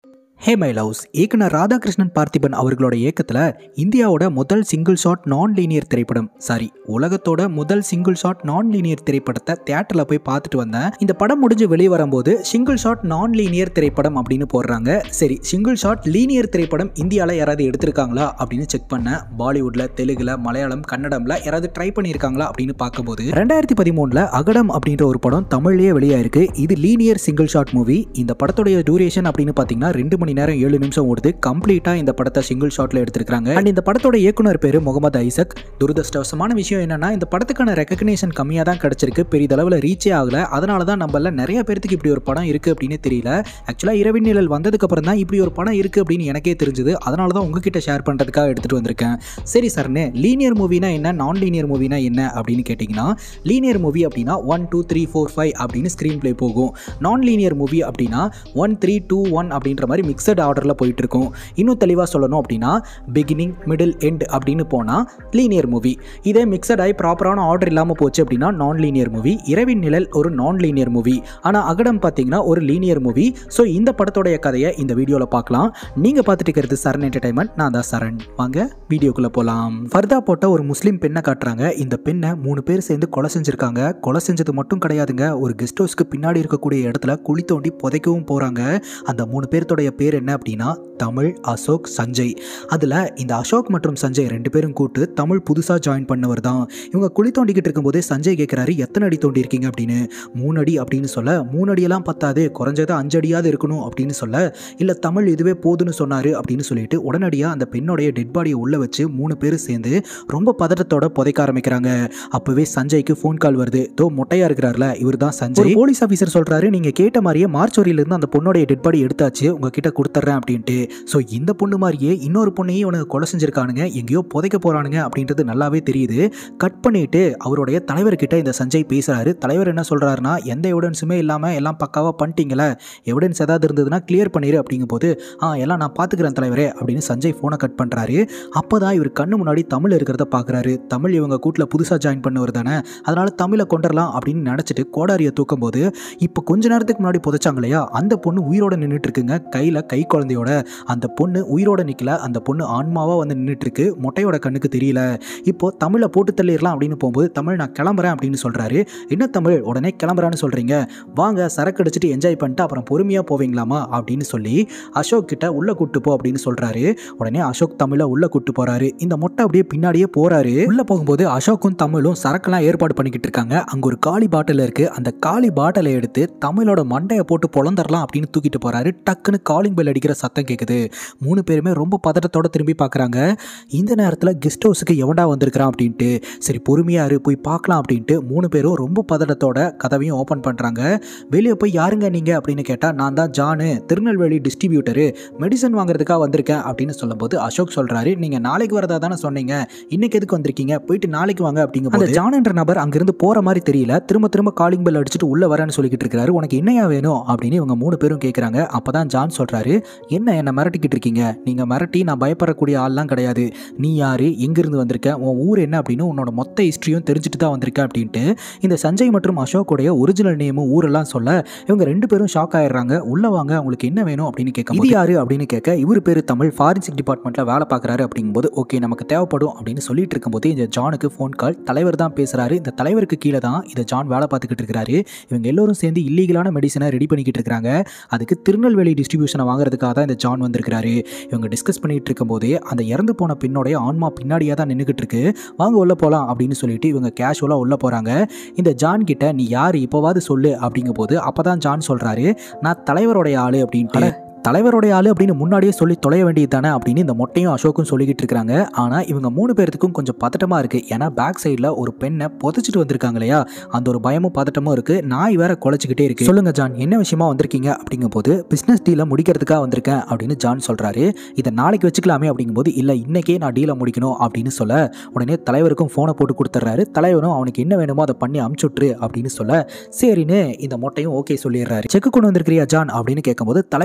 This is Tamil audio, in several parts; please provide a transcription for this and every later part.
ஹே மை லவ்ஸ் இயக்குனர் ராதாகிருஷ்ணன் பார்த்திபன் அவர்களோட இயக்கத்தில் இந்தியாவோட முதல் சிங்கிள் ஷாட் நான் லீனியர் திரைப்படம் சாரி உலகத்தோட முதல் சிங்கிள் ஷாட் நான் லீனியர் திரைப்படத்தை தியேட்டரில் போய் பார்த்துட்டு வந்தேன் இந்த படம் முடிஞ்சு வெளியே வரும்போது சிங்கிள் ஷாட் நான் லீனியர் திரைப்படம் அப்படின்னு போடுறாங்க சரி சிங்கிள் ஷாட் லீனியர் திரைப்படம் இந்தியாவில் யாராவது எடுத்திருக்காங்களா அப்படின்னு செக் பண்ணேன் பாலிவுட்ல தெலுங்குல மலையாளம் கன்னடம்ல யாராவது ட்ரை பண்ணியிருக்காங்களா அப்படின்னு பார்க்கும்போது ரெண்டாயிரத்தி பதிமூணுல அகடம் அப்படின்ற ஒரு படம் தமிழ்லயே வெளியாயிருக்கு இது லீனியர் சிங்கிள் ஷாட் மூவி இந்த படத்துடைய டூரேஷன் அப்படின்னு பார்த்தீங்கன்னா ரெண்டு மணி நேரம் ஏழு நிமிஷம் ஓடுது கம்ப்ளீட்டா இந்த படத்தை சிங்கிள் ஷாட்ல எடுத்திருக்காங்க அண்ட் இந்த படத்தோட இயக்குனர் பேரு முகமது ஐசக் துரதிருஷ்டவசமான விஷயம் என்னன்னா இந்த படத்துக்கான ரெக்கக்னேஷன் கம்மியாக தான் கிடைச்சிருக்கு பெரிதளவில் ரீச்சே ஆகல அதனால தான் நம்மள நிறைய பேர்த்துக்கு இப்படி ஒரு படம் இருக்கு அப்படின்னு தெரியல ஆக்சுவலாக இரவின் நிழல் வந்ததுக்கு அப்புறம் தான் இப்படி ஒரு படம் இருக்கு அப்படின்னு எனக்கே தெரிஞ்சது அதனால தான் உங்ககிட்ட ஷேர் பண்றதுக்காக எடுத்துட்டு வந்திருக்கேன் சரி சார்னு லீனியர் மூவினா என்ன நான் லீனியர் மூவினா என்ன அப்படின்னு கேட்டிங்கன்னா லீனியர் மூவி அப்படின்னா one two three four five அப்படின்னு ஸ்க்ரீன் ப்ளே போகும் நான் லீனியர் மூவி அப்படின்னா ஒன் த்ரீ டூ ஒன் அப்படின்ற மாதிரி மிக்சட் ஆர்டரில் போயிட்டு இருக்கும் இன்னும் தெளிவாக சொல்லணும் அப்படின்னா பிகினிங் மிடில் எண்ட் அப்படின்னு போனால் லீனியர் மூவி இதே மிக்சட் ஆகி ப்ராப்பரான ஆர்டர் இல்லாமல் போச்சு அப்படின்னா நான் லீனியர் மூவி இரவின் நிழல் ஒரு நான் லீனியர் மூவி ஆனால் அகடம் பார்த்தீங்கன்னா ஒரு லீனியர் மூவி ஸோ இந்த படத்தோடைய கதையை இந்த வீடியோவில் பார்க்கலாம் நீங்கள் பார்த்துட்டு இருக்கிறது சரண் என்டர்டைன்மெண்ட் நான் தான் சரண் வாங்க வீடியோக்குள்ளே போகலாம் ஃபர்தா போட்ட ஒரு முஸ்லீம் பெண்ணை காட்டுறாங்க இந்த பெண்ணை மூணு பேர் சேர்ந்து கொலை செஞ்சுருக்காங்க கொலை செஞ்சது மட்டும் கிடையாதுங்க ஒரு கெஸ்ட் ஹவுஸ்க்கு பின்னாடி இருக்கக்கூடிய இடத்துல குழி தோண்டி புதைக்கவும் போகிறாங்க அந்த மூணு பேர்த்தோடைய பேர் என்ன அப்படின்னா தமிழ் அசோக் சஞ்சய் அதில் இந்த அசோக் மற்றும் சஞ்சய் ரெண்டு பேரும் கூட்டு தமிழ் புதுசாக ஜாயின் பண்ணவர் தான் இவங்க குழி தோண்டிக்கிட்டு இருக்கும்போதே சஞ்சய் கேட்குறாரு எத்தனை அடி தோண்டி இருக்கீங்க அப்படின்னு மூணு அடி அப்படின்னு சொல்ல மூணு அடியெல்லாம் பத்தாது குறைஞ்சது அஞ்சு அடியாவது இருக்கணும் அப்படின்னு சொல்ல இல்லை தமிழ் இதுவே போதுன்னு சொன்னார் அப்படின்னு சொல்லிட்டு உடனடியாக அந்த பெண்ணோடைய டெட் பாடியை உள்ளே வச்சு மூணு பேரும் சேர்ந்து ரொம்ப பதட்டத்தோட புதைக்க ஆரம்பிக்கிறாங்க அப்போவே சஞ்சய்க்கு ஃபோன் கால் வருது தோ மொட்டையா இருக்கிறார்ல இவர் தான் சஞ்சய் ஒரு போலீஸ் ஆஃபீஸர் சொல்றாரு நீங்க கேட்ட மாதிரியே மார்ச்சோரியிலிருந்து அந்த பொண்ணோடைய டெட் பாடி எடுத்தாச்சு உங்ககிட்ட கொடுத்துட்றேன் அப்படின்ட்டு ஸோ இந்த பொண்ணு மாதிரியே இன்னொரு பொண்ணையும் இவனுக்கு கொலை செஞ்சிருக்கானுங்க எங்கேயோ புதைக்க போறானுங்க அப்படின்றது நல்லாவே தெரியுது கட் பண்ணிட்டு அவருடைய தலைவர்கிட்ட இந்த சஞ்சய் பேசுறாரு தலைவர் என்ன சொல்றாருன்னா எந்த எவிடன்ஸுமே இல்லாம எல்லாம் பக்காவா பண்ணிட்டீங்களே எவிடன்ஸ் ஏதாவது இருந்ததுன்னா கிளியர் பண்ணிடு அப்படிங்கும் போது ஆ எல்லாம் நான் பார்த்துக்கிறேன் தலைவரே அப்படின்னு சஞ்சய் ஃபோனை கட் பண்ணுறாரு அப்போ தான் இவர் கண்ணு முன்னாடி தமிழ் இருக்கிறத பார்க்குறாரு தமிழ் இவங்க கூட்டில் புதுசாக ஜாயின் பண்ணவர் தானே அதனால தமிழை கொண்டுடலாம் அப்படின்னு நினச்சிட்டு கோடாரியை தூக்கும் போது இப்போ கொஞ்ச நேரத்துக்கு முன்னாடி புதைச்சாங்க இல்லையா அந்த பொண்ணு உயிரோட நின்றுட்டு இருக்குங்க கையில் கை குழந்தையோட அந்த பொண்ணு உயிரோட நிற்கல அந்த பொண்ணு ஆன்மாவாக வந்து நின்றுட்டு இருக்கு மொட்டையோட கண்ணுக்கு தெரியல இப்போ தமிழை போட்டு தள்ளிடலாம் அப்படின்னு போகும்போது தமிழ் நான் கிளம்புறேன் அப்படின்னு சொல்கிறாரு என்ன தமிழ் உடனே கிளம்புறான்னு சொல்கிறீங்க வாங்க சரக்கு அடிச்சுட்டு என்ஜாய் பண்ணிட்டு அப்புறம் பொறுமையாக போவீங்களாமா அப்படின்னு சொல்லி அசோக் கிட்ட உள்ளே கூட்டு போ அப்படின்னு சொல்கிறாரு உடனே அசோக் தமிழை உள்ளே கூட்டு போகிறாரு இந்த மொட்டை அப்படியே பின்னாடியே போகிறாரு உள்ளே போகும்போது அசோக்கும் தமிழும் சரக்கெல்லாம் ஏற்பாடு பண்ணிக்கிட்டு இருக்காங்க அங்கே ஒரு காலி பாட்டில் இருக்குது அந்த காலி பாட்டிலை எடுத்து தமிழோட மண்டையை போட்டு பொழந்தரலாம் அப்படின்னு தூக்கிட்டு போகிறாரு டக்குன்னு காலிங் பெல் அடிக்கிற சத்தம் கேட்குது மூணு பேருமே ரொம்ப பதட்டத்தோட திரும்பி பார்க்குறாங்க இந்த நேரத்தில் கெஸ்ட் ஹவுஸுக்கு எவன்டா வந்திருக்கிறான் அப்படின்ட்டு சரி பொறுமையாக இரு போய் பார்க்கலாம் அப்படின்ட்டு மூணு பேரும் ரொம்ப பதட்டத்தோட கதவையும் ஓப்பன் பண்ணுறாங்க வெளியே போய் யாருங்க நீங்கள் அப்படின்னு கேட்டால் நான் தான் ஜானு திருநெல்வேலி டிஸ்ட்ரிபியூட்டரு மெடிசன் வாங்குறதுக்காக வந்திருக்கேன் அப்படின்னு சொல்லும்போது அசோக் சொல்கிறாரு நீங்கள் நாளைக்கு வரதா தானே சொன்னீங்க இன்னைக்கு எதுக்கு வந்திருக்கீங்க போயிட்டு நாளைக்கு வாங்க அப்படிங்கும்போது அந்த ஜான் என்ற நபர் அங்கிருந்து போகிற மாதிரி தெரியல திரும்ப திரும்ப காலிங் பெல் அடிச்சுட்டு உள்ளே வரேன்னு சொல்லிக்கிட்டு இருக்காரு உனக்கு என்னையா வேணும் அப்படின்னு இவங்க மூணு பேரும் கேட்குறாங்க அப்போ தான் ஜான் சொல்கிறாரு என்ன என்னை மிரட்டிக்கிட்டு இருக்கீங்க நீங்கள் மிரட்டி நான் பயப்படக்கூடிய ஆள்லாம் கிடையாது நீ யார் எங்கேருந்து வந்திருக்க உன் ஊர் என்ன அப்படின்னு உன்னோட மொத்த ஹிஸ்ட்ரியும் தெரிஞ்சுட்டு தான் வந்திருக்க அப்படின்ட்டு இந்த சஞ்சய் மற்றும் அசோக்குடைய ஒரிஜினல் நேமும் ஊரெல்லாம் சொல்ல இவங்க ரெண்டு பேரும் ஷாக் ஆயிடுறாங்க உள்ள வாங்க உங்களுக்கு என்ன வேணும் அப்படின்னு கேட்க இது யாரு அப்படின்னு கேட்க இவர் பேர் தமிழ் ஃபாரன்சிக் டிபார்ட்மெண்ட்டில் வேலை பார்க்குறாரு அப்படிங்கும்போது ஓகே நமக்கு தேவைப்படும் அப்படின்னு சொல்லிட்டு இருக்கும்போது இந்த ஜானுக்கு ஃபோன் கால் தலைவர் தான் பேசுறாரு இந்த தலைவருக்கு கீழே தான் இந்த ஜான் வேலை பார்த்துக்கிட்டு இருக்கிறாரு இவங்க எல்லோரும் சேர்ந்து இல்லீகலான மெடிசனை ரெடி பண்ணிக்கிட்டு இருக்காங்க அதுக்கு திருநெல்வேலி டிஸ்ட்ரிபியூஷனை வாங்குறதுக்காக தான் இந்த ஜான் வந்திருக்கிறாரு இவங்க டிஸ்கஸ் பண்ணிட்டு இருக்கும்போதே அந்த இறந்து போன பெண்ணோடைய ஆன்மா பின்னாடியே தான் நின்றுக்கிட்டு இருக்கு வாங்க உள்ள போகலாம் அப்படின்னு சொல்லிட்டு இவங்க கேஷுவலாக உள்ள போகிறாங்க இந்த ஜான் கிட்ட நீ யார் இப்போவாது சொல்லு அப்படிங்கும் போது அப்போ தான் ஜான் சொல்கிறாரு நான் தலைவருடைய ஆளு அப்படின்ட்டு தலைவருடைய ஆளு அப்படின்னு முன்னாடியே சொல்லி தொலைய வேண்டியது தானே அப்படின்னு இந்த மொட்டையும் அசோக்கும் சொல்லிக்கிட்டு இருக்காங்க ஆனால் இவங்க மூணு பேர்த்துக்கும் கொஞ்சம் பதட்டமாக இருக்குது ஏன்னா பேக் சைடில் ஒரு பெண்ணை புதைச்சிட்டு வந்திருக்காங்க இல்லையா அந்த ஒரு பயமும் பதட்டமும் இருக்குது நாய் வேற குலைச்சிக்கிட்டே இருக்கு சொல்லுங்க ஜான் என்ன விஷயமா வந்திருக்கீங்க அப்படிங்கும்போது பிஸ்னஸ் டீலை முடிக்கிறதுக்காக வந்திருக்கேன் அப்படின்னு ஜான் சொல்கிறாரு இதை நாளைக்கு வச்சுக்கலாமே அப்படிங்கும்போது இல்லை இன்னைக்கே நான் டீலை முடிக்கணும் அப்படின்னு சொல்ல உடனே தலைவருக்கும் ஃபோனை போட்டு கொடுத்துட்றாரு தலைவரும் அவனுக்கு என்ன வேணுமோ அதை பண்ணி அமுச்சுட்ரு அப்படின்னு சொல்ல சரின்னு இந்த மொட்டையும் ஓகே சொல்லிடுறாரு செக்கு கொண்டு வந்திருக்கிறியா ஜான் அப்படின்னு கேட்கும்போது தலைவருடைய ஆள்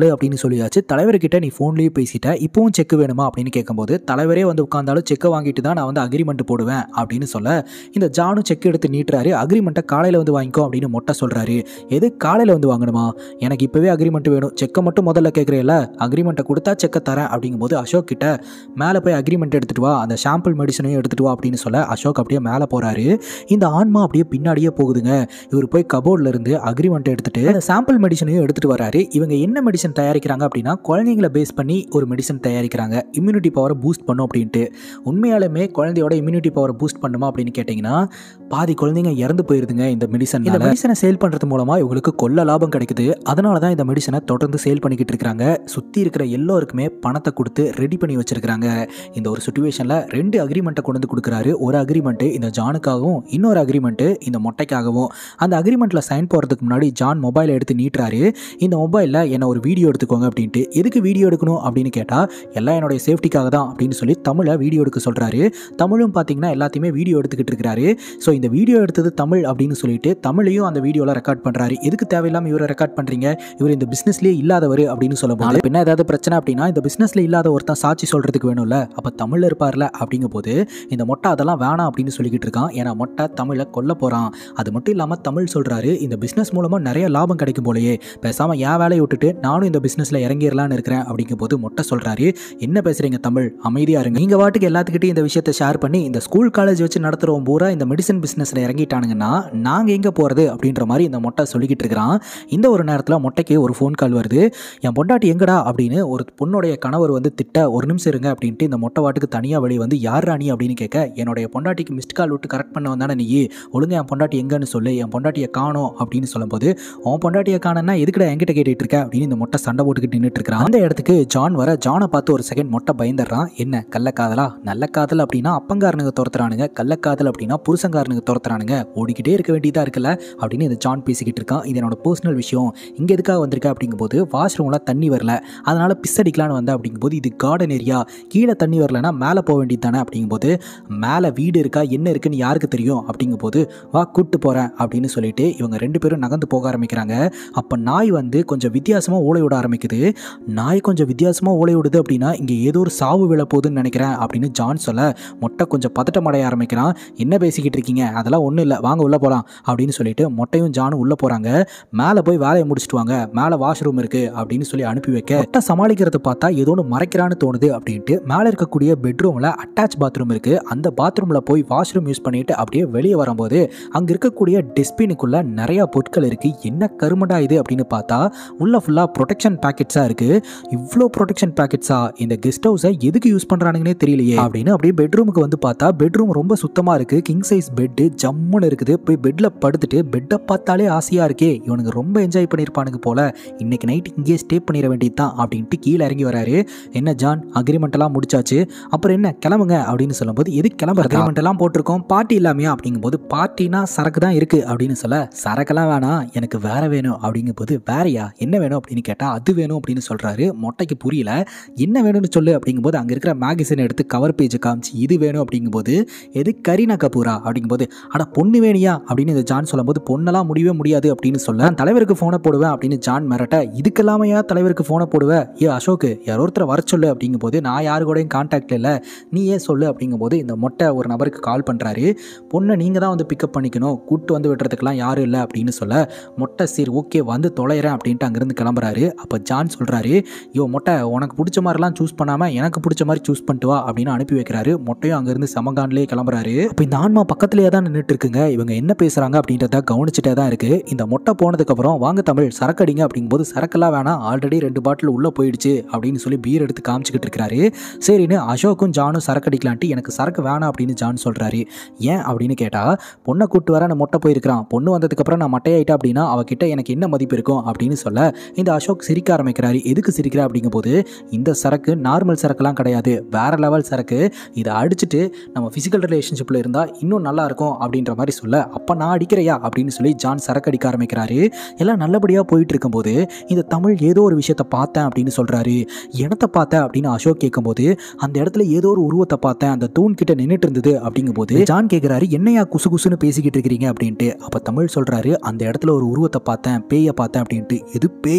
நாள் அப்படின்னு சொல்லியாச்சு தலைவர்கிட்ட நீ ஃபோன்லேயே பேசிட்ட இப்போவும் செக் வேணுமா அப்படின்னு கேட்கும்போது தலைவரே வந்து உட்காந்தாலும் செக்கை வாங்கிட்டு தான் நான் வந்து அக்ரிமெண்ட் போடுவேன் அப்படின்னு சொல்ல இந்த ஜானும் செக் எடுத்து நீட்டுறாரு அக்ரிமெண்ட்டை காலையில் வந்து வாங்கிக்கோ அப்படின்னு மொட்டை சொல்கிறாரு எது காலையில் வந்து வாங்கணுமா எனக்கு இப்போவே அக்ரிமெண்ட் வேணும் செக்கை மட்டும் முதல்ல கேட்குறேல்ல அக்ரிமெண்ட்டை கொடுத்தா செக்கை தரேன் அப்படிங்கும்போது அசோக் கிட்ட மேலே போய் அக்ரிமெண்ட் எடுத்துட்டு வா அந்த சாம்பிள் மெடிசனையும் எடுத்துட்டு வா அப்படின்னு சொல்ல அசோக் அப்படியே மேலே போகிறாரு இந்த ஆன்மா அப்படியே பின்னாடியே போகுதுங்க இவர் போய் கபோர்டில் இருந்து அக்ரிமெண்ட் எடுத்துட்டு அந்த சாம்பிள் மெடிசனையும் எடுத்துட்டு வராரு இவங்க என்ன மெடிசன் தயாரிக்கிறாங்க அப்படின்னா குழந்தைங்களை பேஸ் பண்ணி ஒரு மெடிசன் தயாரிக்கிறாங்க இம்யூனிட்டி பவரை பூஸ்ட் பண்ணும் அப்படின்ட்டு உண்மையாலுமே குழந்தையோட இம்யூனிட்டி பவரை பூஸ்ட் பண்ணுமா அப்படின்னு கேட்டிங்கன்னா பாதி குழந்தைங்க இறந்து போயிருதுங்க இந்த மெடிசன் இந்த மெடிசனை சேல் பண்ணுறது மூலமாக இவங்களுக்கு கொள்ள லாபம் கிடைக்குது அதனால தான் இந்த மெடிசனை தொடர்ந்து சேல் பண்ணிக்கிட்டு இருக்காங்க சுற்றி இருக்கிற எல்லோருக்குமே பணத்தை கொடுத்து ரெடி பண்ணி வச்சிருக்காங்க இந்த ஒரு சுச்சுவேஷனில் ரெண்டு அக்ரிமெண்ட்டை கொண்டு வந்து கொடுக்குறாரு ஒரு அக்ரிமெண்ட்டு இந்த ஜானுக்காகவும் இன்னொரு அக்ரிமெண்ட்டு இந்த மொட்டைக்காகவும் அந்த அக்ரிமெண்ட்டில் சைன் போடுறதுக்கு முன்னாடி ஜான் மொபைலை எடுத்து நீட்டுறாரு இந்த மொபைலில் என்ன ஒரு வீடியோ எடுத்துக்கோங்க அப்படின்ட்டு எதுக்கு வீடியோ எடுக்கணும் அப்படின்னு கேட்டால் எல்லாம் என்னுடைய சேஃப்டிக்காக தான் அப்படின்னு சொல்லி தமிழை வீடியோ எடுக்க சொல்கிறாரு தமிழும் பார்த்தீங்கன்னா எல்லாத்தையுமே வீடியோ எடுத்துக்கிட்டு இருக்கிறாரு ஸோ இந்த வீடியோ எடுத்தது தமிழ் அப்படின்னு சொல்லிட்டு தமிழையும் அந்த வீடியோவில் ரெக்கார்ட் பண்ணுறாரு எதுக்கு தேவையில்லாமல் இவரை ரெக்கார்ட் பண்ணுறீங்க இவர் இந்த பிஸ்னஸ்லேயே இல்லாதவர் அப்படின்னு சொல்லும்போது பின்ன ஏதாவது பிரச்சனை அப்படின்னா இந்த பிஸ்னஸில் இல்லாத ஒருத்தன் சாட்சி சொல்கிறதுக்கு வேணும்ல அப்போ தமிழில் இருப்பார்ல அப்படிங்கும் போது இந்த மொட்டை அதெல்லாம் வேணாம் அப்படின்னு சொல்லிக்கிட்டு இருக்கான் ஏன்னா மொட்டை தமிழை கொல்ல போகிறான் அது மட்டும் இல்லாமல் தமிழ் சொல்கிறாரு இந்த பிஸ்னஸ் மூலமாக நிறைய லாபம் கிடைக்கும் போலயே பேசாமல் என் வேலையை விட்டுட்டு நானும் இந்த பிஸ்னஸில் இறங்கிடலான்னு இருக்கிறேன் அப்படிங்கும்போது மொட்டை சொல்கிறாரு என்ன பேசுகிறீங்க தமிழ் அமைதியாக இருங்க நீங்கள் வாட்டுக்கு எல்லாத்துக்கிட்டையும் இந்த விஷயத்தை ஷேர் பண்ணி இந்த ஸ்கூல் காலேஜ் வச்சு நடத்துகிறவங்க பூரா இந்த மெடிசன் பிஸ்னஸில் இறங்கிட்டானுங்கன்னா நாங்கள் எங்கே போகிறது அப்படின்ற மாதிரி இந்த மொட்டை சொல்லிக்கிட்டு இருக்கிறான் இந்த ஒரு நேரத்தில் மொட்டைக்கு ஒரு ஃபோன் கால் வருது என் பொண்டாட்டி எங்கடா அப்படின்னு ஒரு பொண்ணுடைய கணவர் வந்து திட்ட ஒரு நிமிஷம் இருங்க அப்படின்ட்டு இந்த மொட்டை வாட்டுக்கு தனியாக வெளியே வந்து யார் ராணி அப்படின்னு கேட்க என்னுடைய பொண்டாட்டிக்கு மிஸ்ட் கால் விட்டு கரெக்ட் பண்ண வந்தானே நீ ஒழுங்கா என் பொண்டாட்டி எங்கன்னு சொல்லு என் பொண்டாட்டியை காணோம் அப்படின்னு சொல்லும்போது உன் பொண்டாட்டியை காணனா எதுக்குடா என்கிட்ட கேட்டுட்டு இருக்க அப்படின்னு இந்த மொட்டை சண்டை போட்டுக்கிட்டு நின்றுட்டு இருக்கிறான் அந்த இடத்துக்கு ஜான் வர ஜானை பார்த்து ஒரு செகண்ட் மொட்டை பயந்துடுறான் என்ன கள்ளக்காதலா நல்ல காதல் அப்படின்னா அப்பங்காரனுங்க துரத்துறானுங்க கள்ளக்காதல் அப்படின்னா புருஷங்காரனுங்க துரத்துறானுங்க ஓடிக்கிட்டே இருக்க வேண்டியதா இருக்குல்ல அப்படின்னு இந்த ஜான் பேசிக்கிட்டு இருக்கான் இது என்னோட பர்சனல் விஷயம் இங்கே எதுக்காக வந்திருக்க அப்படிங்கும்போது வாஷ்ரூமில் தண்ணி வரல அதனால பிஸ் அடிக்கலான்னு வந்தேன் அப்படிங்கும்போது இது கார்டன் ஏரியா கீழே தண்ணி வரலன்னா மேலே போக வேண்டியது தானே அப்படிங்கும்போது மேலே வீடு இருக்கா என்ன இருக்குன்னு யாருக்கு தெரியும் அப்படிங்கும்போது வா கூட்டு போகிறேன் அப்படின்னு சொல்லிட்டு இவங்க ரெண்டு பேரும் நகர்ந்து போக ஆரம்பிக்கிறாங்க அப்போ நாய் வந்து கொஞ்சம் வித்தியாசமாக ஓலை விட ஆரம்பிக்குது நாய் கொஞ்சம் வித்தியாசமாக ஓலை விடுது அப்படின்னா இங்கே ஏதோ ஒரு சாவு விழ போகுதுன்னு நினைக்கிறேன் அப்படின்னு ஜான் சொல்ல மொட்டை கொஞ்சம் பதட்டம் அடைய ஆரம்பிக்கிறான் என்ன பேசிக்கிட்டு இருக்கீங்க அதெல்லாம் ஒன்றும் இல்லை வாங்க உள்ளே போகலாம் அப்படின்னு சொல்லிட்டு மொட்டையும் ஜானும் உள்ளே போகிறாங்க மேலே போய் வேலையை முடிச்சுட்டு வாங்க மேலே வாஷ்ரூம் இருக்குது அப்படின்னு சொல்லி அனுப்பி வைக்க மொட்டை சமாளிக்கிறத பார்த்தா ஏதோ ஒன்று மறைக்கிறான்னு தோணுது அப்படின்ட்டு மேலே இருக்கக்கூடிய பெட்ரூமில் அட்டாச் பாத்ரூம் இருக்குது அந்த பாத்ரூமில் போய் வாஷ்ரூம் யூஸ் பண்ணிட்டு அப்படியே வெளியே வரும்போது அங்கே இருக்கக்கூடிய டஸ்ட்பினுக்குள்ளே நிறையா பொருட்கள் இருக்குது என்ன கருமடா இது அப்படின்னு பார்த்தா உள்ள ஃபுல்லாக ப்ரொடெக்ஷன் பேக்கெட்ஸாக இருக்குது இவ்வளோ ப்ரொடெக்ஷன் பேக்கெட்ஸா இந்த கெஸ்ட் ஹவுஸை எதுக்கு யூஸ் பண்ணுறானுங்கன்னே தெரியலையே அப்படின்னு அப்படியே பெட்ரூமுக்கு வந்து பார்த்தா பெட்ரூம் ரொம்ப சுத்தமாக இருக்குது கிங் சைஸ் பெட்டு ஜம்முன்னு இருக்குது போய் பெட்டில் படுத்துட்டு பெட்டை பார்த்தாலே ஆசையாக இருக்கே இவனுக்கு ரொம்ப என்ஜாய் பண்ணியிருப்பானுங்க போல இன்னைக்கு நைட் இங்கேயே ஸ்டே பண்ணிட வேண்டியது தான் அப்படின்ட்டு கீழே இறங்கி வராரு என்ன ஜான் அக்ரிமெண்ட் எல்லாம் முடிச்சாச்சு அப்புறம் என்ன கிளம்புங்க அப்படின்னு சொல்லும்போது எது கிளம்புற அக்ரிமெண்ட் எல்லாம் போட்டிருக்கோம் பார்ட்டி இல்லாமையா அப்படிங்கும்போது பார்ட்டினா சரக்கு தான் இருக்கு அப்படின்னு சொல்ல சரக்கெல்லாம் வேணாம் எனக்கு வேற வேணும் அப்படிங்கும்போது வேறையா என்ன வேணும் அப்படின்னு கேட்டா அது வேணும் அப்படின்னு சொல்றாரு மொட்டைக்கு புரியல என்ன வேணும்னு சொல்லு அப்படிங்கும்போது அங்க இருக்கிற மேகசின் எடுத்து கவர் பேஜ் காமிச்சு இது வேணும் அப்படிங்கும்போது எது கரீனா கபூரா அப்படிங்கும்போது அட பொண்ணு வேணியா அப்படின்னு இந்த ஜான் சொல்லும்போது பொண்ணெல்லாம் முடியவே முடியாது அப்படின்னு சொல்ல "நான் தலைவருக்கு ஃபோனை போடுவேன் அப்படின்னு ஜான் மிரட்ட இதுக்கெல்லாமையா தலைவருக்கு ஃபோனை போடுவேன் ஏ அசோக் யாரோ ஒருத்தரை வர சொல்லு அப்படிங்கும்போது நான் யாரு கூடயும் கான்டாக்ட்ல இல்லை நீ ஏன் சொல்லு அப்படிங்கும்போது இந்த மொட்டை ஒரு நபருக்கு கால் பண்ணுறாரு பொண்ணை நீங்கள் தான் வந்து பிக்கப் பண்ணிக்கணும் கூட்டு வந்து விடுறதுக்கெல்லாம் யாரும் இல்லை அப்படின்னு சொல்ல மொட்டை சரி ஓகே வந்து தொலைகிறேன் அப்படின்ட்டு அங்கேருந்து கிளம்புறாரு அப்போ ஜான் சொல்கிறாரு யோ மொட்டை உனக்கு பிடிச்ச மாதிரிலாம் சூஸ் பண்ணாமல் எனக்கு பிடிச்ச மாதிரி சூஸ் பண்ணிட்டு வா அப்படின்னு அனுப்பி வைக்கிறாரு மொட்டையும் அங்கேருந்து சமகான்லேயே கிளம்புறாரு அப்போ இந்த ஆன்மா பக்கத்துலேயே தான் நின்றுட்டு இருக்குங்க இவங்க என்ன பேசுகிறாங்க அப்படின்றத கவனிச்சுட்டே தான் இருக்குது இந்த மொட்டை போனதுக்கப்புறம் வாங்க தமிழ் சரக்கு அடிங்க அப்படிங்கும்போது சரக்கெல்லாம் வேணாம் ஆல்ரெடி ரெண்டு பாட்டில் உள்ளே போயிடுச்சு அப்படின்னு சொல்லி பீர் எடுத்து காமிச்சிக்கிட்டு இருக்கிறாரு சரின்னு அசோக்கும் ஜானும் சரக்கு அடிக்கலான்ட்டு எனக்கு சரக்கு வேணாம் அப்படின்னு ஜான் சொல்கிறாரு ஏன் அப்படின்னு கேட்டால் பொண்ணை கூட்டு வர நான் மொட்டை போயிருக்கிறான் பொண்ணு வந்ததுக்கப்புறம் நான் மட்டையாயிட்டேன் அப்படின்னா அவகிட்ட எனக்கு என்ன மதிப்பு இருக்கும் அப்படின்னு சொல்ல இந்த அசோக் சிரிக்க ஆரம்பிக்கிறாரு எதுக்கு சிரிக்கிறா அப்படிங்கும்போது இந்த சரக்கு நார்மல் சரக்குலாம் கிடையாது வேற லெவல் சரக்கு இதை அடிச்சுட்டு நம்ம ஃபிசிக்கல் ரிலேஷன்ஷிப்பில் இருந்தால் இன்னும் நல்லா இருக்கும் அப்படின்ற மாதிரி சொல்ல அப்போ நான் அடிக்கிறையா அப்படின்னு சொல்லி ஜான் சரக்கு அடிக்க ஆரம்பிக்கிறாரு எல்லாம் நல்லபடியாக போயிட்டு இருக்கும்போது இந்த தமிழ் ஏதோ ஒரு விஷயத்தை பார்த்தேன் அப்படின்னு சொல்கிறாரு எனத்தை பார்த்தேன் அப்படின்னு அசோக் கேட்கும்போது அந்த இடத்துல ஏதோ ஒரு உருவத்தை பார்த்தேன் அந்த தூண் கிட்ட நின்றுட்டு இருந்தது அப்படிங்கும்போது ஜான் கேட்குறாரு என்னையா குசு குசுன்னு பேசிக்கிட்டு இருக்கிறீங்க அப்படின்ட்டு அப்போ தமிழ் சொல்கிறாரு அந்த இடத்துல ஒரு உருவத்தை பார்த்தேன் பேயை பார்த்தேன் அப்படின்ட்டு எது பேயா அப்படின்னு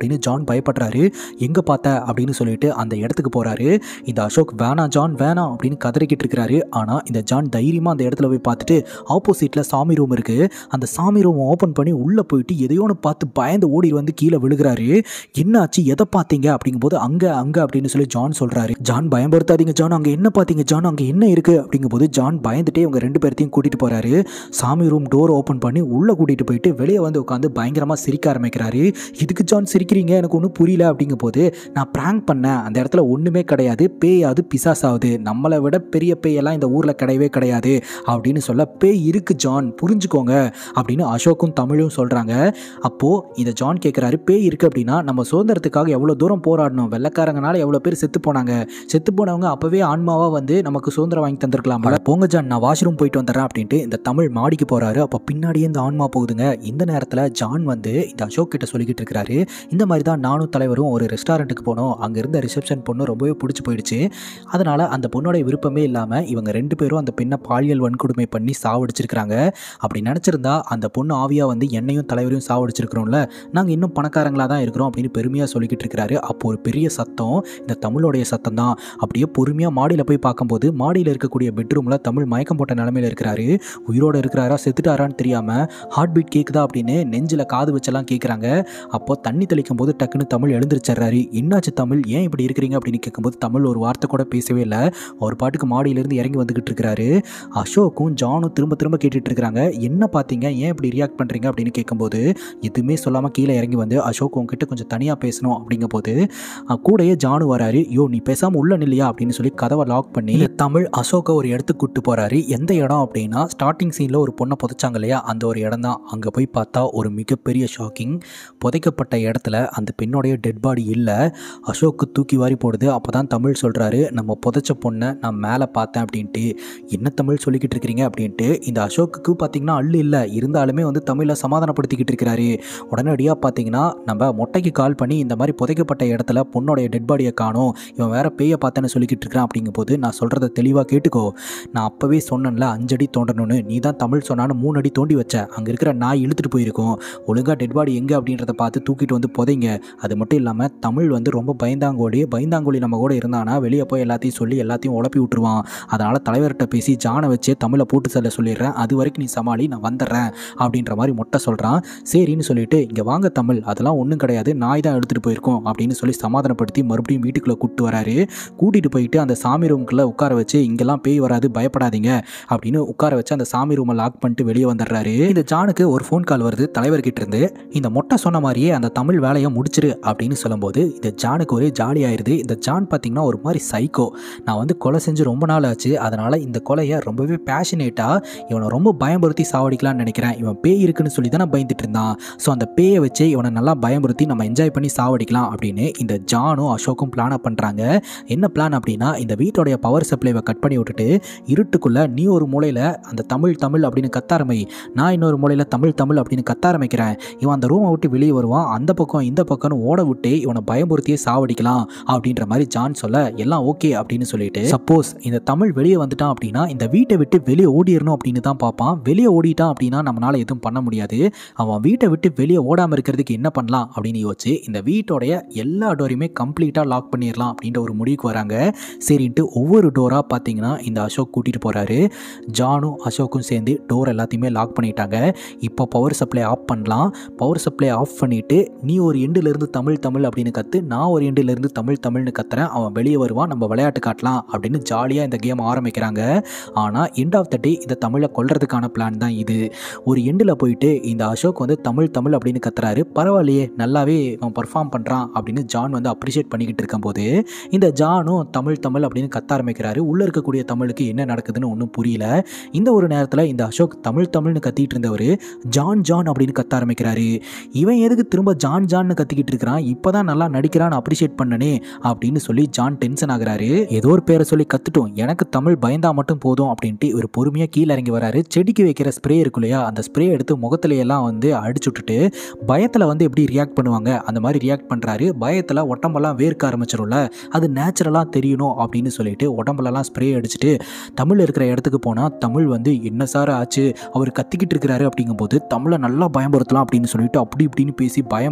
அப்படின்னு ஜான் பயப்படுறாரு எங்கே பார்த்த அப்படின்னு சொல்லிட்டு அந்த இடத்துக்கு போகிறாரு இந்த அசோக் வேணாம் ஜான் வேணாம் அப்படின்னு கதறிக்கிட்டு இருக்கிறாரு ஆனால் இந்த ஜான் தைரியமாக அந்த இடத்துல போய் பார்த்துட்டு ஆப்போசிட்டில் சாமி ரூம் இருக்குது அந்த சாமி ரூம் ஓப்பன் பண்ணி உள்ளே போயிட்டு எதையோன்னு பார்த்து பயந்து ஓடி வந்து கீழே விழுகிறாரு என்னாச்சு எதை பார்த்தீங்க அப்படிங்கும்போது அங்கே அங்கே அப்படின்னு சொல்லி ஜான் சொல்கிறாரு ஜான் பயன்படுத்தாதீங்க ஜான் அங்கே என்ன பார்த்தீங்க ஜான் அங்கே என்ன இருக்குது அப்படிங்கும்போது ஜான் பயந்துட்டே இவங்க ரெண்டு பேர்த்தையும் கூட்டிகிட்டு போகிறாரு சாமி ரூம் டோர் ஓப்பன் பண்ணி உள்ளே கூட்டிகிட்டு போயிட்டு வெளியே வந்து உட்காந்து பயங்கரமாக சிரிக்க ஆரம்பிக்கிறாரு இதுக்கு ஜான் சிரிக்கிறீங்க எனக்கு ஒன்றும் புரியல அப்படிங்கும்போது நான் ப்ராங்க் பண்ணேன் அந்த இடத்துல ஒன்றுமே கிடையாது பேயாவது பிசாசாவது நம்மளை விட பெரிய பேயெல்லாம் இந்த ஊரில் கிடையவே கிடையாது அப்படின்னு சொல்ல பேய் இருக்கு ஜான் புரிஞ்சுக்கோங்க அப்படின்னு அசோக்கும் தமிழும் சொல்கிறாங்க அப்போது இந்த ஜான் கேட்குறாரு பேய் இருக்குது அப்படின்னா நம்ம சுதந்திரத்துக்காக எவ்வளோ தூரம் போராடணும் வெள்ளக்காரங்கனால எவ்வளோ பேர் செத்து போனாங்க செத்து போனவங்க அப்போவே ஆன்மாவாக வந்து நமக்கு சுதந்திரம் வாங்கி தந்திருக்கலாம் போங்க ஜான் நான் வாஷ்ரூம் போயிட்டு வந்துடுறேன் அப்படின்ட்டு இந்த தமிழ் மாடிக்கு போகிறாரு அப்போ பின்னாடியே இந்த ஆன்மா போகுதுங்க இந்த நேரத்தில் ஜான் வந்து இந்த அசோக் கிட்ட சொல்லிக்கிட்டு இருக்கிறாரு இந்த மாதிரி தான் நானும் தலைவரும் ஒரு ரெஸ்டாரண்ட்டுக்கு போனோம் அங்கே இருந்த ரிசப்ஷன் பொண்ணு ரொம்பவே பிடிச்சி போயிடுச்சு அதனால் அந்த பொண்ணோட விருப்பமே இல்லாமல் இவங்க ரெண்டு பேரும் அந்த பெண்ணை பாலியல் வன்கொடுமை பண்ணி சாவடிச்சிருக்கிறாங்க அப்படி நினச்சிருந்தா அந்த பொண்ணு ஆவியாக வந்து என்னையும் தலைவரையும் சாவடிச்சிருக்கிறோம்ல நாங்கள் இன்னும் பணக்காரங்களாக தான் இருக்கிறோம் அப்படின்னு பெருமையாக சொல்லிக்கிட்டு இருக்கிறாரு அப்போ ஒரு பெரிய சத்தம் இந்த தமிழோடைய சத்தம் தான் அப்படியே பொறுமையாக மாடியில் போய் பார்க்கும்போது மாடியில் இருக்கக்கூடிய பெட்ரூமில் தமிழ் மயக்கம் போட்ட நிலமையில இருக்கிறாரு உயிரோடு இருக்கிறாரா செத்துட்டாரான்னு தெரியாமல் ஹார்ட் பீட் கேட்குதா அப்படின்னு நெஞ்சில் காது வச்செல்லாம் கேட்குறாங்க அப்போ தண்ணி தெளிக்கும் போது டக்குன்னு தமிழ் எழுந்திரிச்சிடுறாரு என்னாச்சு தமிழ் ஏன் இப்படி இருக்கிறீங்க அப்படின்னு கேட்கும்போது தமிழ் ஒரு வார்த்தை கூட பேசவே இல்லை அவர் பாட்டுக்கு மாடியிலேருந்து இறங்கி வந்துக்கிட்டு இருக்கிறாரு அசோக்கும் ஜானும் திரும்ப திரும்ப கேட்டுட்டு இருக்கிறாங்க என்ன பார்த்தீங்க ஏன் இப்படி ரியாக்ட் பண்ணுறீங்க அப்படின்னு கேட்கும்போது எதுவுமே சொல்லாமல் கீழே இறங்கி வந்து அசோக் உங்ககிட்ட கொஞ்சம் தனியாக பேசணும் அப்படிங்கும்போது அஹ், கூடயே ஜானு வராரு யோ நீ பேசாமல் உள்ள நில்லையா அப்படின்னு சொல்லி கதவை லாக் பண்ணி தமிழ் அசோக்கை ஒரு இடத்துக்கு கூட்டு போகிறாரு எந்த இடம் அப்படின்னா ஸ்டார்டிங் சீனில் ஒரு பொண்ணை புதைச்சாங்க இல்லையா அந்த ஒரு இடம் தான் அங்கே போய் பார்த்தா ஒரு மிகப்பெரிய ஷாக்கிங் புதைக்கப்பட்ட இடத்துல அந்த பெண்ணோடைய டெட் பாடி இல்லை அசோக்கு தூக்கி வாரி போடுது அப்போ தான் தமிழ் சொல்கிறாரு நம்ம புதைச்ச பொண்ணை நான் மேலே பார்த்தேன் அப்படின்ட்டு என்ன தமிழ் சொல்லிக்கிட்டு இருக்கிறீங்க அப்படின்ட்டு இந்த அசோக்குக்கு பார்த்தீங்கன்னா அள்ளு இல்லை இருந்தாலுமே வந்து தமிழை சமாதானப்படுத்திக்கிட்டு இருக்கிறாரு உடனடியாக பார்த்தீங்கன்னா நம்ம மொட்டைக்கு கால் பண்ணி இந்த மாதிரி புதைக்கப்பட்ட இடத்துல பொண்ணோடைய டெட் பாடியை காணும் இவன் வேற பேயை பார்த்தேன்னு சொல்லிக்கிட்டு இருக்கிறான் அப்படிங்கும்போது நான் சொல்கிறத தெளிவாக கேட்டுக்கோ நான் அப்போவே சொன்னேன்ல அஞ்சடி தோண்டணும்னு நீ தான் தமிழ் சொன்னான்னு மூணு அடி தோண்டி வச்ச அங்கே இருக்கிற நாய் இழுத்துட்டு போயிருக்கோம் ஒழுங்காக டெட் பாடி எங்கே அப்படின்றத பார்த்து தூக்கிட்டு வந்து புதைங்க அது மட்டும் இல்லாமல் தமிழ் வந்து ரொம்ப பயந்தாங்கோடி பயந்தாங்கோலி நம்ம கூட இருந்தானா வெளியே போய் எல்லாத்தையும் சொல்லி எல்லாத்தையும் உழப்பி விட்டுருவான் அதனால் தலைவர்கிட்ட பேசி ஜானை வச்சு தமிழை போட்டு செல்ல சொல்லிடுறேன் அது வரைக்கும் நீ சமாளி நான் வந்துடுறேன் அப்படின்ற மாதிரி மொட்டை சொல்கிறான் சரின்னு சொல்லிட்டு இங்கே வாங்க தமிழ் அதெல்லாம் ஒன்றும் கிடையாது நாய் தான் எடுத்துகிட்டு போயிருக்கோம் அப்படின்னு சொல்லி சமாதானப்படுத்தி மறுபடியும் வீட்டுக்குள்ளே கூப்பிட்டு வராரு கூட்டிகிட்டு போயிட்டு அந்த சாமி ரூமுக்குள்ளே உட்கார வச்சு இங்கெல்லாம் பேய் வராது பயப்படாதீங்க அப்படின்னு உட்கார வச்சு அந்த சாமி ரூமை லாக் பண்ணிட்டு வெளியே வந்துடுறாரு இந்த ஜானுக்கு ஒரு ஃபோன் கால் வருது தலைவர்கிட்ட இருந்து இந்த மொட்டை சொன்ன மாதிரியே அந்த தமிழ் வேலையை முடிச்சிரு அப்படின்னு சொல்லும்போது இந்த ஜானுக்கு ஒரே ஜாலியாயிருது இந்த ஜான் பார்த்தீங்கன்னா ஒரு மாதிரி சைக்கோ நான் வந்து கொலை செஞ்சு ரொம்ப நாள் ஆச்சு அதனால் இந்த கொலையை ரொம்பவே பேஷனேட்டாக இவனை ரொம்ப பயமுறுத்தி சாவடிக்கலாம்னு நினைக்கிறேன் இவன் பேய் இருக்குன்னு சொல்லி தான் பயந்துட்டு இருந்தான் ஸோ அந்த பேயை வச்சு இவனை நல்லா பயமுறுத்தி நம்ம என்ஜாய் பண்ணி சாவடிக்கலாம் அப்படின்னு இந்த ஜானும் அசோக்கும் பிளானை பண்ணுறாங்க என்ன பிளான் அப்படின்னா இந்த வீட்டோடைய பவர் சப்ளைவை கட் பண்ணி விட்டுட்டு இருட்டுக்குள்ளே நீ ஒரு மூலையில் அந்த தமிழ் தமிழ் அப்படின்னு கத்தாரமை நான் இன்னொரு மூலையில் தமிழ் தமிழ் அப்படின்னு கத்த ஆரம்பிக்கிறேன் இவன் அந்த ரூமை விட்டு வெளியே வருவான் அந்த பக்கம் இந்த பக்கம்னு ஓட விட்டு இவனை பயமுறுத்தியே சாவடிக்கலாம் அப்படின்ற மாதிரி ஜான் சொல்ல எல்லாம் ஓகே அப்படின்னு சொல்லிட்டு சப்போஸ் இந்த தமிழ் வெளியே வந்துட்டான் அப்படின்னா இந்த வீட்டை விட்டு வெளியே ஓடிடணும் அப்படின்னு தான் பார்ப்பான் வெளியே ஓடிட்டான் அப்படின்னா நம்மளால எதுவும் பண்ண முடியாது அவன் வீட்டை விட்டு வெளியே ஓடாமல் இருக்கிறதுக்கு என்ன பண்ணலாம் அப்படின்னு யோசிச்சு இந்த வீட்டோடைய எல்லா டோரையுமே கம்ப்ளீட்டாக லாக் பண்ணிடலாம் அப்படின்ற ஒரு முடிவுக்கு வராங்க சரின்ட்டு ஒவ்வொரு டோராக பார்த்தீங்கன்னா இந்த அசோக் கூட்டிகிட்டு போகிறாரு ஜானும் அசோக்கும் சேர்ந்து டோர் எல்லாத்தையுமே லாக் பண்ணிட்டாங்க இப்போ பவர் சப்ளை ஆஃப் பண்ணலாம் பவர் சப்ளை ஆஃப் பண்ணிவிட்டு நீ ஒரு எண்டுலேருந்து தமிழ் தமிழ் அப்படின்னு கற்று நான் ஒரு எண்டுலேருந்து தமிழ் தமிழ்னு கத்துறேன் அவன் வெளியே வருவான் நம்ம விளையாட்டு காட்டலாம் அப்படின்னு ஜாலியாக இந்த கேம் ஆரம்பிக்கிறாங்க ஆனால் எண்ட் ஆஃப் த டே இந்த தமிழை கொல்றதுக்கான பிளான் தான் இது ஒரு எண்டில் போயிட்டு இந்த அசோக் வந்து தமிழ் தமிழ் அப்படின்னு கத்துறாரு பரவாயில்லையே நல்லாவே அவன் பர்ஃபார்ம் பண்ணுறான் அப்படின்னு ஜான் வந்து அப்ரிஷியேட் பண்ணிக்கிட்டு இருக்கும்போது இந்த ஜானும் தமிழ் தமிழ் அப்படின்னு கத்த ஆரம்பிக்கிறாரு உள்ளே இருக்கக்கூடிய தமிழுக்கு என்ன நடக்குதுன்னு ஒன்றும் புரியல இந்த ஒரு நேரத்தில் இந்த அசோக் தமிழ் தமிழ்னு கத்திட்டு இருந்தவர் ஜான் ஜான் அப்படின்னு கத்த ஆரம்பிக்கிறாரு இவன் எதுக்கு திரும்ப ஜான் ஜான்னு கத்திக்கிட்டு இருக்கிறான் இப்போதான் நல்லா நடிக்கிறான்னு அப்ரிஷியேட் பண்ணனே அப்படின்னு சொல்லி ஜான் டென்ஷன் ஆகுறாரு ஏதோ ஒரு பேரை சொல்லி கத்துட்டோம் எனக்கு தமிழ் பயந்தா மட்டும் போதும் அப்படின்ட்டு இவர் பொறுமையாக கீழே இறங்கி வராரு செடிக்கு வைக்கிற ஸ்ப்ரே இருக்கு இல்லையா அந்த ஸ்ப்ரே எடுத்து முகத்துல எல்லாம் வந்து அடிச்சு விட்டுட்டு பயத்தில் வந்து எப்படி ரியாக்ட் பண்ணுவாங்க அந்த மாதிரி ரியாக்ட் பண்ணுறாரு பயத்தில் உடம்பெல்லாம் வேர்க்க ஆரம்பிச்சிடும்ல அது நேச்சுரலாக தெரியணும் அப்படின்னு சொல்லிட்டு உடம்புலலாம் ஸ்ப்ரே அடிச்சுட்டு தமிழ் இருக்கிற இடத்துக்கு போனால் தமிழ் வந்து என்ன சார் ஆச்சு அவர் கத்திக்கிட்டு இருக்கிறாரு அப்படிங்கும்போது தமிழை நல்லா பயமுறுத்தலாம் அப்படின்னு சொல்லிட்டு அப்படி இப்படின்னு பேசி பயமுறுத்தி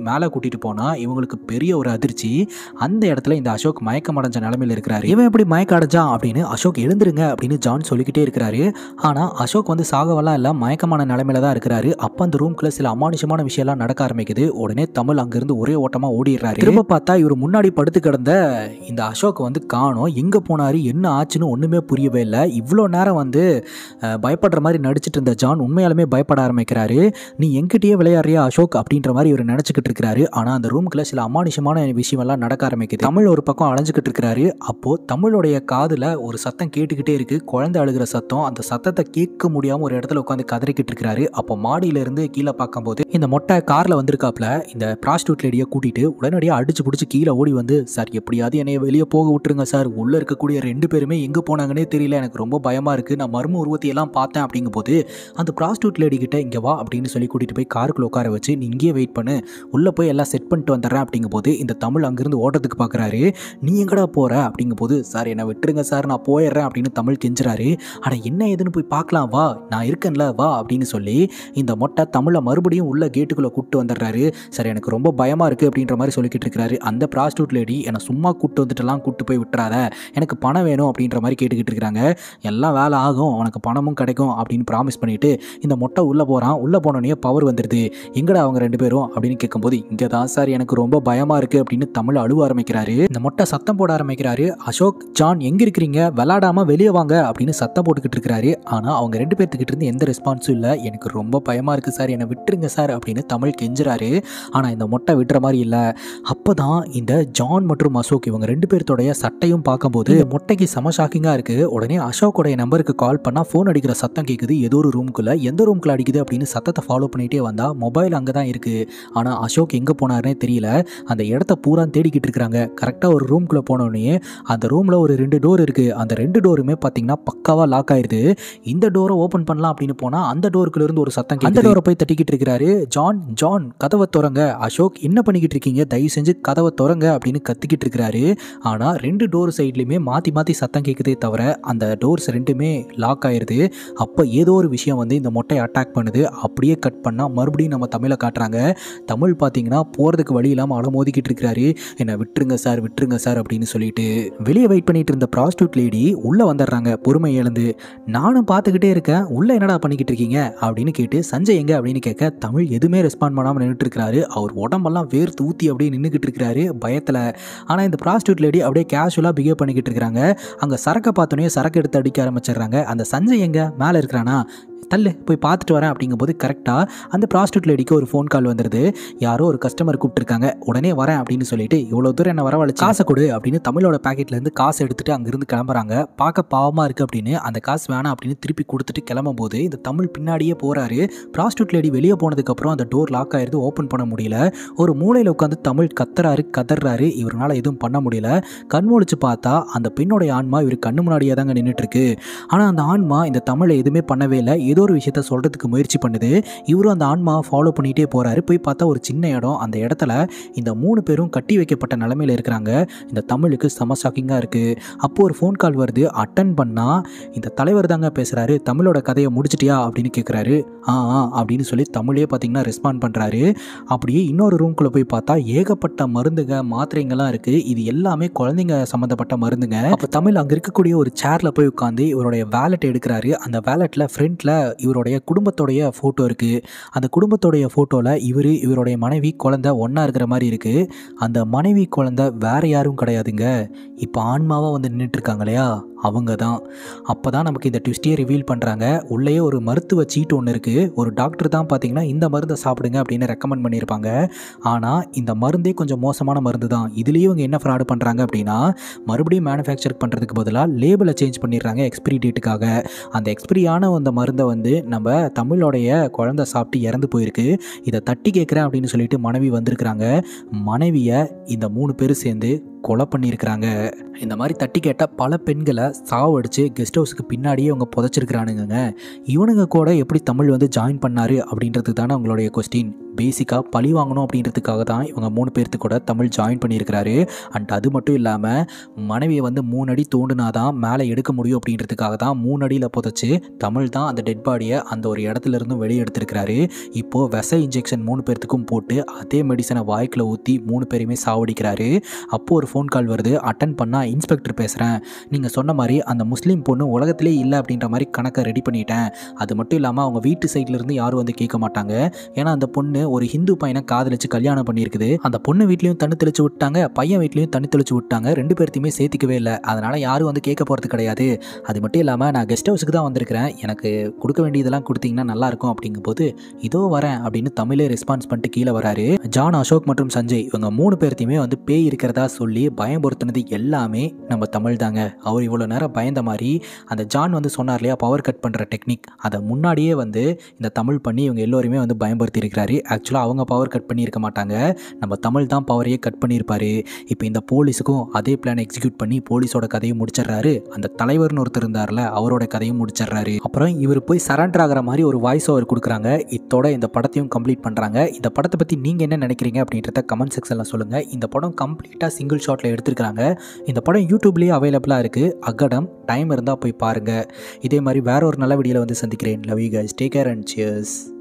மேலே கூட்டிகிட்டு போனால் இவங்களுக்கு பெரிய ஒரு அதிர்ச்சி அந்த இடத்துல இந்த அசோக் மயக்கம் அடைஞ்ச நிலமையில இருக்கிறாரு இவன் எப்படி மயக்கம் அடைஞ்சான் அப்படின்னு அசோக் எழுந்துருங்க அப்படின்னு ஜான் சொல்லிக்கிட்டே இருக்கிறாரு ஆனால் அசோக் வந்து சாகவெல்லாம் இல்லை மயக்கமான நிலமையில தான் இருக்கிறாரு அப்போ அந்த ரூம்குள்ள சில அமானுஷமான விஷயம்லாம் நடக்க ஆரம்பிக்குது உடனே தமிழ் அங்கிருந்து ஒரே ஓட்டமாக ஓடிடுறாரு திரும்ப பார்த்தா இவர் முன்னாடி படுத்து கிடந்த இந்த அசோக் வந்து காணோம் எங்கே போனாரு என்ன ஆச்சுன்னு ஒன்றுமே புரியவே இல்லை இவ்வளோ நேரம் வந்து அஹ், பயப்படுற மாதிரி நடிச்சிட்டு இருந்த ஜான் உண்மையாலுமே பயப்பட ஆரம்பிக்கிறாரு நீ எங்கிட்டயே விளையாடுறியா அசோக் அப்படின்ற மாதிரி இவர் நினச்சிக்கிட்டு இருக்கிறாரு ஆனால் அந்த ரூமுக்குள்ள சில அமானுஷமான விஷயமெல்லாம் நடக்க ஆரம்பிக்குது தமிழ் ஒரு பக்கம் அலைஞ்சிக்கிட்டு இருக்கிறாரு அப்போது தமிழுடைய காதில் ஒரு சத்தம் கேட்டுக்கிட்டே இருக்கு குழந்தை அழுகிற சத்தம் அந்த சத்தத்தை கேட்க முடியாமல் ஒரு இடத்துல உட்காந்து கதறிக்கிட்டு இருக்கிறாரு அப்போ மாடியிலேருந்து கீழே பார்க்கும்போது இந்த மொட்டை காரில் வந்திருக்காப்புல இந்த ப்ராஸ்டியூட் லேடியை கூட்டிட்டு உடனடியாக அடிச்சு பிடிச்சி கீழே ஓடி வந்து சார் எப்படியாவது என்னைய வெளியே போக விட்டுருங்க சார் உள்ளே இருக்கக்கூடிய ரெண்டு பேருமே எங்கே போனாங்கன்னே தெரியல எனக்கு ரொம்ப பயமாக இருக்குது நான் மர்ம உருவத்தை எல்லாம் பார்த்தேன் அப்படிங்கும்போது அந்த ப்ராஸ்டியூட் லேடி கிட்ட இங்கே வா அப்படின்னு சொல்லி கூட்டிகிட்டு போய் காருக்குள்ள உட்கார வச்சு நீ இங்கேயே வெயிட் பண்ணு உள்ளே போய் எல்லாம் செட் பண்ணிட்டு வந்துடுறேன் அப்படிங்கும்போது இந்த தமிழ் அங்கேருந்து ஓட்டத்துக்கு பார்க்குறாரு நீ எங்கடா போகிற அப்படிங்கும்போது சார் என்னை விட்டுருங்க சார் நான் போயிடுறேன் அப்படின்னு தமிழ் கெஞ்சுறாரு அட என்ன ஏதுன்னு போய் பார்க்கலாம் வா நான் இருக்கேன்ல வா அப்படின்னு சொல்லி இந்த மொட்டை தமிழை மறுபடியும் உள்ள கேட்டுக்குள்ளே கூப்பிட்டு வந்துடுறாரு சார் எனக்கு ரொம்ப பயமாக இருக்குது அப்படின்ற மாதிரி சொல்லிக்கிட்டு இருக்கிறாரு அந்த ப்ராஸ்டியூட் லேடி என்னை சும்மா கூப்பிட்டு வந்துட்டுலாம் கூப்பிட்டு போய் விட்டுறாத எனக்கு பணம் வேணும் அப்படின்ற மாதிரி கேட்டுக்கிட்டு இருக்கிறாங்க எல்லாம் வேலை ஆகும் உனக்கு பணமும் கிடைக்கும் அப்படின்னு ப்ராமிஸ் பண்ணிட்டு இந்த மொட்டை உள்ளே போகிறான் உள்ளே போனோடனே பவர் வந்துடுது எங்கடா அவங்க ரெண்டு பேரும் அப்படின்னு கேட்கும்போது இங்கே தான் சார் எனக்கு ரொம்ப பயமாக இருக்குது அப்படின்னு தமிழ் அழுவ ஆரம்பிக்கிறாரு இந்த மொட்டை சத்தம் போட ஆரம்பிக்கிறாரு அசோக் ஜான் எங்கே இருக்கிறீங்க விளாடாம வெளியே வாங்க அப்படின்னு சத்தம் போட்டுக்கிட்டு இருக்கிறாரு ஆனால் அவங்க ரெண்டு பேர்த்துக்கிட்ட இருந்து எந்த ரெஸ்பான்ஸும் இல்லை எனக்கு ரொம்ப பயமாக இருக்குது சார் என்னை விட்டுருங்க சார் அப்படின்னு தமிழ் கெஞ்சுறாரு ஆனால் இந்த மொட்டை விட்டுற மாதிரி இல்லை அப்போ தான் இந்த ஜான் மற்றும் அசோக் இவங்க ரெண்டு பேர்த்தோடைய சட்டையும் பார்க்கும்போது இந்த மொட்டைக்கு செம ஷாக்கிங்காக இருக்குது உடனே அசோக்கோடைய நம்பருக்கு கால் பண்ணால் ஃபோன் அடிக்கிற சத்தம் கேட்குது ஏதோ ஒரு ரூம்குள்ளே எந்த ரூம்குள்ள அடிக்குது அப்படின்னு சத்தத்தை ஃபாலோ பண்ணிகிட்டே வந்தால் மொபைல் அங்கே தான் இருக்குது ஆனால் அசோக் எங்கே போனாருன்னே தெரியல அந்த இடத்த பூரா தேடிக்கிட்டு இருக்கிறாங்க கரெக்டாக ஒரு ரூம்குள்ளே போனோடனே அந்த ரூமில் ஒரு ரெண்டு டோர் இருக்குது அந்த ரெண்டு டோருமே பார்த்தீங்கன்னா பக்காவாக லாக் ஆயிருது இந்த டோரை ஓப்பன் பண்ணலாம் அப்படின்னு போனால் அந்த டோருக்குள்ள இருந்து ஒரு சத்தம் அந்த டோரை போய் தட்டிக்கிட்டு இருக்கிறாரு ஜான் ஜான் கதவை திறங்க அசோக் என்ன பண்ணிக்கிட்டு இருக்கீங்க தயவு செஞ்சு கதவை திறங்க அப்படின்னு கத்திக்கிட்டு இருக்கிறாரு ஆனால் ரெண்டு டோர் சைட்லையுமே மாற்றி மாற்றி சத்தம் கேட்குதே தவிர அந்த டோர்ஸ் ரெண்டுமே லாக் ஆயிருது அப்போ ஏதோ ஒரு விஷயம் வந்து இந்த மொட்டையை அட்டாக் பண்ணுது அப்படியே கட் பண்ணால் மறுபடியும் நம்ம தமிழை காட்டுறாங்க தமிழ் பார்த்தீங்கன்னா போகிறதுக்கு வழி இல்லாமல் அலமோதிக்கிட்டு இருக்கிறாரு என்னை விட்டுருங்க சார் விட்டுருங்க சார் அப்படின்னு சொல்லிட்டு வெளியே வெயிட் பண்ணிட்டு இருந்த ப்ராஸ்டியூட் லேடி உள்ளே வந்துடுறாங்க பொறுமை இழந்து நானும் பார்த்துக்கிட்டே இருக்கேன் உள்ளே என்னடா பண்ணிக்கிட்டு இருக்கீங்க அப்படின்னு கேட்டு சஞ்சய் எங்க அப்படின்னு கேட்க தமிழ் எதுவுமே ரெஸ்பாண்ட் பண்ணாமல் நின்றுட்டு இருக்கிறாரு அவர் உடம்பெல்லாம் வேர்த்து ஊற்றி அப்படியே நின்றுக்கிட்டு இருக்கிறாரு பயத்தில் ஆனால் இந்த ப்ராஸ்டியூட் லேடி அப்படியே கேஷுவலாக பிஹேவ் பண்ணிக்கிட்டு இருக்கிறாங்க அங்கே சரக்கை பார்த்தோன்னே சரக்கு எடுத்து அடிக்க ஆரம்பிச்சிடுறாங்க அந்த சஞ்சய் எங்க மேலே இருக்கிறானா தள்ளு போய் பார்த்துட்டு வரேன் அப்படிங்கும்போது கரெக்டாக அந்த ப்ராஸ்டியூட் லேடிக்கு ஒரு ஃபோன் கால் வந்துடுது யாரோ ஒரு கஸ்டமர் கூப்பிட்டுருக்காங்க உடனே வரேன் அப்படின்னு சொல்லிட்டு இவ்வளோ தூரம் என்ன வரவழைச்சு காசை கொடு அப்படின்னு தமிழோட பாக்கெட்லேருந்து காசை எடுத்துட்டு அங்கிருந்து கிளம்புறாங்க பார்க்க பாவமாக இருக்குது அப்படின்னு அந்த காசு வேணாம் அப்படின்னு திருப்பி கொடுத்துட்டு கிளம்பும் போது இந்த தமிழ் பின்னாடியே போகிறாரு ப்ராஸ்டியூட் லேடி வெளியே போனதுக்கப்புறம் அந்த டோர் லாக் ஆயிருது ஓப்பன் பண்ண முடியல ஒரு மூலையில் உட்காந்து தமிழ் கத்துறாரு கதறாரு இவரால் எதுவும் பண்ண முடியல கண் முழிச்சு பார்த்தா அந்த பெண்ணுடைய ஆன்மா இவர் கண்ணு முன்னாடியே தாங்க நின்றுட்டு இருக்கு ஆனால் அந்த ஆன்மா இந்த தமிழை எதுவுமே பண்ணவே இல்லை ஏதோ ஒரு விஷயத்த சொல்கிறதுக்கு முயற்சி பண்ணுது இவரும் அந்த ஆன்மாவை ஃபாலோ பண்ணிகிட்டே போகிறாரு போய் பார்த்தா ஒரு சின்ன இடம் அந்த இடத்துல இந்த மூணு பேரும் கட்டி வைக்கப்பட்ட நிலமையில இருக்கிறாங்க இந்த தமிழுக்கு செம ஷாக்கிங்காக இருக்குது அப்போ ஒரு ஃபோன் கால் வருது அட்டன் பண்ணால் இந்த தலைவர் தாங்க பேசுகிறாரு தமிழோட கதையை முடிச்சிட்டியா அப்படின்னு கேட்குறாரு ஆ ஆ அப்படின்னு சொல்லி தமிழே பார்த்தீங்கன்னா ரெஸ்பாண்ட் பண்ணுறாரு அப்படியே இன்னொரு ரூம்குள்ளே போய் பார்த்தா ஏகப்பட்ட மருந்துங்க மாத்திரைங்கெல்லாம் இருக்குது இது எல்லாமே குழந்தைங்க சம்மந்தப்பட்ட மருந்துங்க அப்போ தமிழ் அங்கே இருக்கக்கூடிய ஒரு சேரில் போய் உட்காந்து இவருடைய வேலெட் எடுக்கிறாரு அந்த வேலெட்டில் ஃப்ரண்ட்டில் இவருடைய குடும்பத்தோடைய ஃபோட்டோ இருக்குது அந்த குடும்பத்தோடைய ஃபோட்டோவில் இவர் இவருடைய மனைவி குழந்தை ஒன்றா இருக்கிற மாதிரி இருக்குது அந்த மனைவி குழந்தை வேற யாரும் கிடையாதுங்க இப்போ ஆன்மாவாக வந்து நின்றுட்டு இருக்காங்க இல்லையா அவங்க தான் அப்போ தான் நமக்கு இந்த ட்விஸ்டியை ரிவீல் பண்ணுறாங்க உள்ளேயே ஒரு மருத்துவ சீட்டு ஒன்று இருக்குது ஒரு டாக்டர் தான் பார்த்தீங்கன்னா இந்த மருந்தை சாப்பிடுங்க அப்படின்னு ரெக்கமெண்ட் பண்ணியிருப்பாங்க ஆனால் இந்த மருந்தே கொஞ்சம் மோசமான மருந்து தான் இதுலேயும் இவங்க என்ன ஃப்ராடு பண்ணுறாங்க அப்படின்னா மறுபடியும் மேனுஃபேக்சர் பண்ணுறதுக்கு பதிலாக லேபிளை சேஞ்ச் பண்ணிடுறாங்க எக்ஸ்பிரி டேட்டுக்காக அந்த எக்ஸ்பிரியான அந்த மருந்தை வந்து நம்ம தமிழோடைய குழந்தை சாப்பிட்டு இறந்து போயிருக்கு இதை தட்டி கேட்குறேன் அப்படின்னு சொல்லிட்டு மனைவி வந்திருக்கிறாங்க மனைவியை இந்த மூணு பேர் சேர்ந்து கொலை பண்ணியிருக்கிறாங்க இந்த மாதிரி தட்டி கேட்ட பல பெண்களை சாவடிச்சு கெஸ்ட் ஹவுஸுக்கு பின்னாடியே அவங்க புதைச்சிருக்கிறானுங்க இவனுங்க கூட எப்படி தமிழ் வந்து ஜாயின் பண்ணாரு அப்படின்றது தானே உங்களுடைய கொஸ்டின் பேசிக்காக பழி வாங்கணும் அப்படின்றதுக்காக தான் இவங்க மூணு பேர்த்து கூட தமிழ் ஜாயின் பண்ணியிருக்கிறாரு அண்ட் அது மட்டும் இல்லாமல் மனைவியை வந்து மூணு அடி தோண்டுனாதான் மேலே எடுக்க முடியும் அப்படின்றதுக்காக தான் மூணு அடியில் புதைச்சி தமிழ் தான் அந்த டெட் பாடியை அந்த ஒரு இடத்துல இருந்தும் வெளியே எடுத்திருக்கிறாரு இப்போது விச இன்ஜெக்ஷன் மூணு பேர்த்துக்கும் போட்டு அதே மெடிசனை வாய்க்கில் ஊற்றி மூணு பேரையுமே சாவடிக்கிறாரு அப்போது ஒரு ஃபோன் கால் வருது அட்டன் பண்ணால் இன்ஸ்பெக்டர் பேசுகிறேன் நீங்கள் சொன்ன மாதிரி அந்த முஸ்லீம் பொண்ணு உலகத்திலே இல்லை அப்படின்ற மாதிரி கணக்கை ரெடி பண்ணிட்டேன் அது மட்டும் இல்லாமல் அவங்க வீட்டு சைட்லேருந்து யாரும் வந்து கேட்க மாட்டாங்க ஏன்னா அந்த பொண்ணு ஒரு ஹிந்து பையனை காதலிச்சு கல்யாணம் பண்ணியிருக்குது அந்த பொண்ணு வீட்லேயும் தண்ணி தெளிச்சு விட்டாங்க பையன் வீட்லேயும் தண்ணி தெளிச்சு விட்டாங்க ரெண்டு பேர்த்தையுமே சேர்த்துக்கவே இல்லை அதனால் யாரும் வந்து கேட்க போகிறது கிடையாது அது மட்டும் இல்லாமல் நான் கெஸ்ட் ஹவுஸுக்கு தான் வந்திருக்கிறேன் எனக்கு கொடுக்க வேண்டியதெல்லாம் கொடுத்தீங்கன்னா நல்லாயிருக்கும் அப்படிங்கும்போது இதோ வரேன் அப்படின்னு தமிழே ரெஸ்பான்ஸ் பண்ணிட்டு கீழே வராரு ஜான் அசோக் மற்றும் சஞ்சய் இவங்க மூணு பேர்த்தையுமே வந்து பேய் இருக்கிறதா சொல்லி பயம்படுத்தினது எல்லாமே நம்ம தமிழ் தாங்க அவர் இவ்வளோ நேரம் பயந்த மாதிரி அந்த ஜான் வந்து சொன்னார் இல்லையா பவர் கட் பண்ணுற டெக்னிக் அதை முன்னாடியே வந்து இந்த தமிழ் பண்ணி இவங்க எல்லோருமே வந்து பயன்படுத்தி இருக்கிறாரு ஆக்சுவலாக அவங்க பவர் கட் பண்ணியிருக்க மாட்டாங்க நம்ம தமிழ் தான் பவரையே கட் பண்ணியிருப்பாரு இப்போ இந்த போலீஸுக்கும் அதே பிளான் எக்ஸிக்யூட் பண்ணி போலீஸோட கதையும் முடிச்சிடுறாரு அந்த தலைவர்னு ஒருத்தர் இருந்தார்ல அவரோட கதையும் முடிச்சிடுறாரு அப்புறம் இவர் போய் சரண்டர் ஆகிற மாதிரி ஒரு வாய்ஸ் ஓவர் கொடுக்குறாங்க இத்தோட இந்த படத்தையும் கம்ப்ளீட் பண்ணுறாங்க இந்த படத்தை பற்றி நீங்கள் என்ன நினைக்கிறீங்க அப்படின்றத கமெண்ட் செக்ஷனில் சொல்லுங்கள் இந்த படம் கம்ப்ளீட்டாக சிங்கிள் ஷாட்டில் எடுத்திருக்காங்க இந்த படம் யூடியூப்லேயே அவைலபிளாக இருக்குது அகடம் டைம் இருந்தால் போய் பாருங்கள் இதே மாதிரி வேற ஒரு நல்ல வீடியோவில் வந்து சந்திக்கிறேன் love you guys take care and cheers